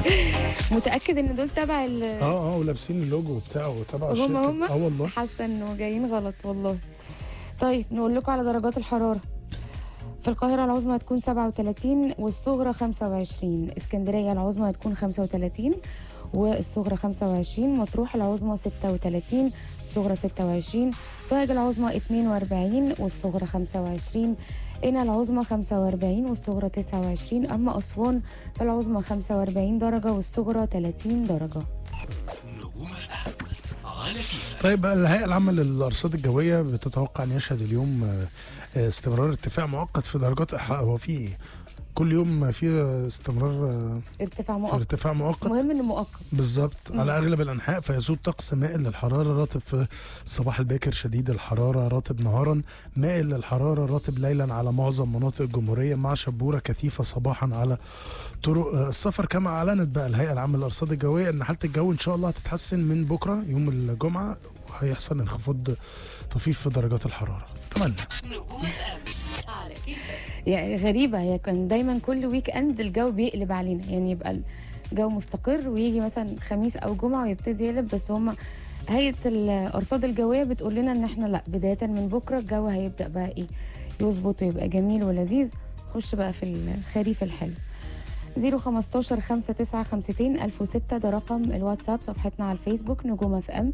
متاكد ان دول تبع ال اه اه ولابسين اللوجو بتاعه تبع هم الشركه هم اه والله حاسه انه جايين غلط والله طيب نقول لكم على درجات الحراره في القاهرة العظمى هتكون 37 والصغرى 25 اسكندرية العظمى هتكون 35 والصغرى 25 مطروح العظمى 36 الصغرى 26 سوهاج العظمى 42 والصغرى 25 قنا العظمى 45 والصغرى 29 أما أسوان فالعظمى 45 درجة والصغرى 30 درجة نجوم اف على كيف طيب الهيئه العامه للارصاد الجويه بتتوقع ان يشهد اليوم آه، آه، استمرار ارتفاع مؤقت في درجات الحراره هو في إيه؟ كل يوم في استمرار آه، ارتفاع في مؤقت ارتفاع مؤقت مهم انه مؤقت بالظبط مم. على اغلب الانحاء فيسود طقس مائل للحراره راتب في الصباح الباكر شديد الحراره راتب نهارا مائل للحراره راتب ليلا على معظم مناطق الجمهوريه مع شبوره كثيفه صباحا على طرق آه، السفر كما اعلنت بقى الهيئه العامه للارصاد الجويه ان حاله الجو ان شاء الله هتتحسن من بكره يوم الجمعه وهيحصل انخفاض طفيف في درجات الحراره اتمنى نجوم اف على كيف يعني غريبة هي كان دايما كل ويك اند الجو بيقلب علينا يعني يبقى الجو مستقر ويجي مثلا خميس او جمعة ويبتدي يقلب بس هما هيئة الأرصاد الجوية بتقول لنا إن إحنا لأ بداية من بكرة الجو هيبدأ بقى إيه يظبط ويبقى جميل ولذيذ خش بقى في الخريف الحلو 015 5952 1006 ده رقم الواتساب صفحتنا على الفيسبوك نجوم اف ام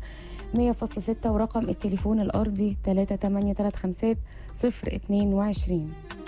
100.6 ورقم التليفون الأرضي 3835 022